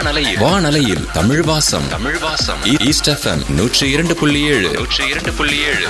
வானலையில் வானலையில் தமிழ் வாசம் தமிழ் வாசம் ஈஸ்ட் எஃப்எம் நூற்றி இரண்டு புள்ளி ஏழு நூற்றி இரண்டு புள்ளி ஏழு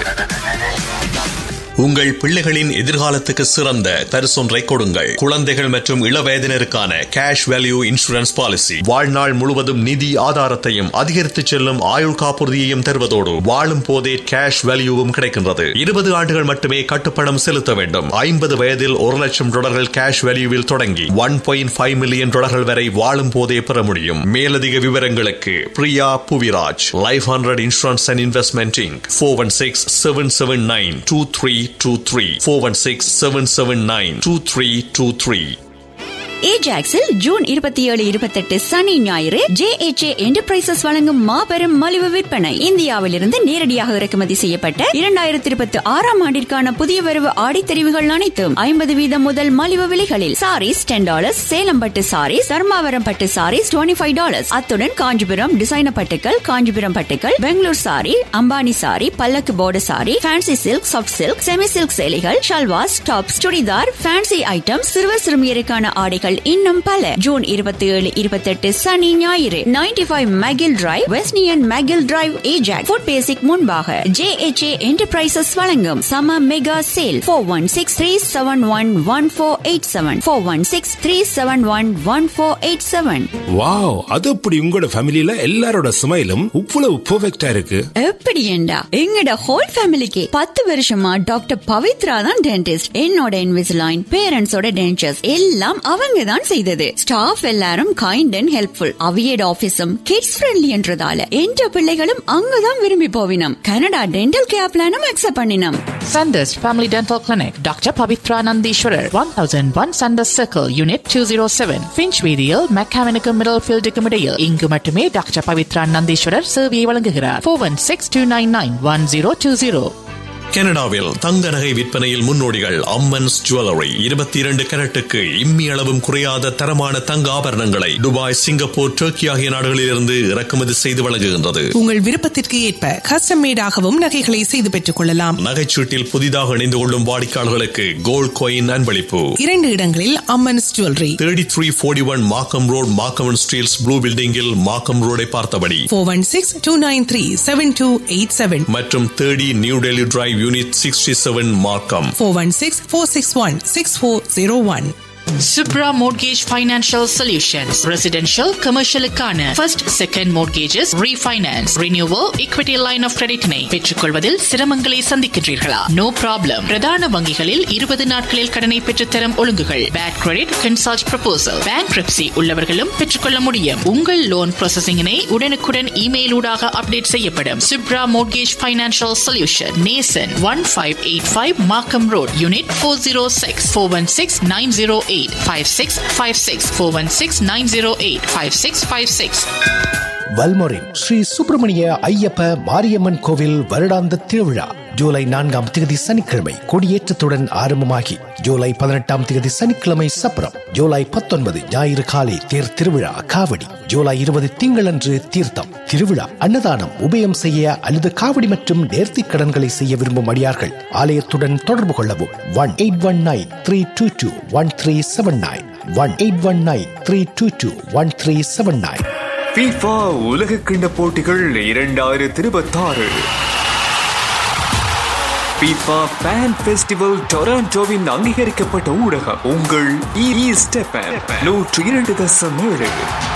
உங்கள் பிள்ளைகளின் எதிர்காலத்துக்கு சிறந்த பரிசொன்றை கொடுங்கள் குழந்தைகள் மற்றும் இளவயதினருக்கான கேஷ் வேல்யூ இன்சூரன்ஸ் பாலிசி வாழ்நாள் முழுவதும் நிதி ஆதாரத்தையும் அதிகரித்து செல்லும் ஆயுள் காப்புறுதியையும் தருவதோடு வாழும் போதே கேஷ் வேல்யூவும் கிடைக்கின்றது இருபது ஆண்டுகள் மட்டுமே கட்டுப்பணம் செலுத்த வேண்டும் ஐம்பது வயதில் ஒரு லட்சம் டாலர்கள் கேஷ் வேல்யூவில் தொடங்கி ஒன் பாயிண்ட் ஃபைவ் மில்லியன் டாலர்கள் வரை வாழும் போதே பெற முடியும் மேலதிக விவரங்களுக்கு Priya Puviraj life hundred insurance and investment inc four one six seven seven nine two three two three four one six seven seven nine two three two three ஏஜாக்ஸில் ஜூன் இருபத்தி ஏழு இருபத்தெட்டு சனி ஞாயிறு ஜே எச் ஏ என்டர்பிரைசஸ் வழங்கும் மாபெரும் மலிவு விற்பனை இந்தியாவிலிருந்து நேரடியாக இறக்குமதி செய்யப்பட்ட இரண்டாயிரத்தி இருபத்தி ஆறாம் ஆண்டிற்கான புதிய வரவு ஆடித்தெரிவுகள் அனைத்தும் ஐம்பது வீதம் முதல் மலிவு விலைகளில் சாரீஸ் டென் டாலர்ஸ் சேலம் பட்டு சாரீஸ் தர்மாவரம் பட்டு சாரீஸ் டுவெண்ட்டி ஃபைவ் டாலர்ஸ் அத்துடன் காஞ்சிபுரம் டிசைனர் பட்டுக்கள் காஞ்சிபுரம் பட்டுக்கள் பெங்களூர் சாரி அம்பானி சாரி பல்லக்கு border sari fancy silk soft silk semi silk சேலைகள் salwars tops churidar fancy item சிறுவர் சிறுமியருக்கான ஆடைகள் இன்னும் பல ஜூன் இருபத்தி ஏழு இருபத்தெட்டு சனி ஞாயிறு நைன்டி ஃபைவ் மெகில் டிரைவ் வெஸ்னியன் McGill drive Ajax food basics முன்பாக ஜே எச் ஏ என்டர்பிரைசஸ் வழங்கும் சம mega sale four one six three seven one one four eight seven four one six three seven one one four eight seven wow அது அப்படி உங்களோட ஃபேமிலில எல்லாரோட ஸ்மைலும் இவ்வளவு பெர்ஃபெக்ட்டா இருக்கு எப்படி ஏண்டா எங்கட ஹோல் ஃபேமிலிக்கு பத்து வருஷமா டாக்டர் பவித்ரா தான் டென்டிஸ்ட் என்னோட இன்விசிலைன் பேரண்ட்ஸோட டென்டர்ஸ் எல்லாம் அவங்க தான் செய்தது ஸ்டாஃப் எல்லாரும் கைண்ட் அண்ட் ஹெல்ப்ஃபுல் அவியட் ஆபீஸும் கிட்ஸ் ஃப்ரெண்ட்லி என்றதால என்ற பிள்ளைகளும் அங்கதான் விரும்பி போவினம் கனடா டென்டல் கேர் பிளானும் அக்செப்ட் பண்ணினோம் Sanders Family Dental Clinic, Dr. Pavitra Nandishwarar, 1001 Sanders Circle, Unit 207, Finchweedial, Mechanical Middlefield Decumidale. இங்கு மட்டுமே டாக்டர் பவித்ரா நந்தீஸ்வரர் சேவையை வழங்குகிறார் four one six two nine nine one zero two zero கனடாவில் தங்க நகை விற்பனையில் முன்னோடிகள் அம்மன்ஸ் ஜுவல்லரி இருபத்தி இரண்டு கரட்டுக்கு இம்மி அளவும் குறையாத தரமான தங்க ஆபரணங்களை துபாய் சிங்கப்பூர் டர்க்கி ஆகிய நாடுகளிலிருந்து இறக்குமதி செய்து வழங்குகின்றது உங்கள் விருப்பத்திற்கு ஏற்ப கஸ்டம் மேடாகவும் நகைகளை செய்து பெற்றுக் கொள்ளலாம் நகைச்சீட்டில் புதிதாக இணைந்து கொள்ளும் வாடிக்கையாளர்களுக்கு கோல்ட் காயின் அன்பளிப்பு இரண்டு இடங்களில் Ammans jewellery thirty three forty one Markham road Markham Steeles blue பில்டிங்கில் மாக்கம் ரோடை பார்த்தபடி four one six two nine three seven two eight seven மற்றும் thirty New Delhi drive unit sixty seven Markham four one six four six one six four zero one Subra Mortgage Financial Solutions. Residential, commercial-க்கான first, second mortgages, refinance, renewal, equity line of credit-னை பெற்றுக்கொள்வதில் சிரமங்களை சந்திக்கின்றீர்களா? No problem. பிரதான வங்கிகளில் 20 நாட்களில் கடனை பெற்றுத்தரும் ஒழுங்குகள். Bad credit, consult proposal. Bankruptcy உள்ளவர்களும் பெற்றுக்கொள்ள முடியும். உங்கள் லோன் ப்ராசஸிங்கினை உடனுக்குடன் இமெயில் ஊடாக அப்டேட் செய்யப்படும். Subra Mortgage Financial Solution. நேசன் 1585 Markham Road, Unit 406 416 908 5656 416 908 5656 வல்மொரின் Sri Subramaniya Ayyappa Mariamman கோவில் வருடாந்த திருவிழா ஜூலை நான்காம் தேதி சனிக்கிழமை கொடியேற்றத்துடன் ஆரம்பமாகி ஜூலை பதினெட்டாம் தேதி சனிக்கிழமை சப்பரம் ஜூலை பத்தொன்பது ஞாயிறு காலை தேர் திருவிழா காவடி ஜூலை இருபது திங்களன்று தீர்த்தம் திருவிழா அன்னதானம் உபயம் செய்ய அல்லது காவடி மற்றும் நேர்த்தி கடன்களை செய்ய விரும்பும் அடியார்கள் ஆலயத்துடன் தொடர்பு கொள்ளவும் one eight one nine three two two one three seven nine one eight one nine three two two one three seven nine FIFA உலக கிண்ட போட்டிகள் இரண்டாயிரத்தி இருபத்தாறு FIFA ஃபேன் ஃபெஸ்டிவல் டொராண்டோவின் அங்கீகரிக்கப்பட்ட ஊடகம் உங்கள் ஈஸ்ட் நூற்றி இரண்டு தசம் ஏழு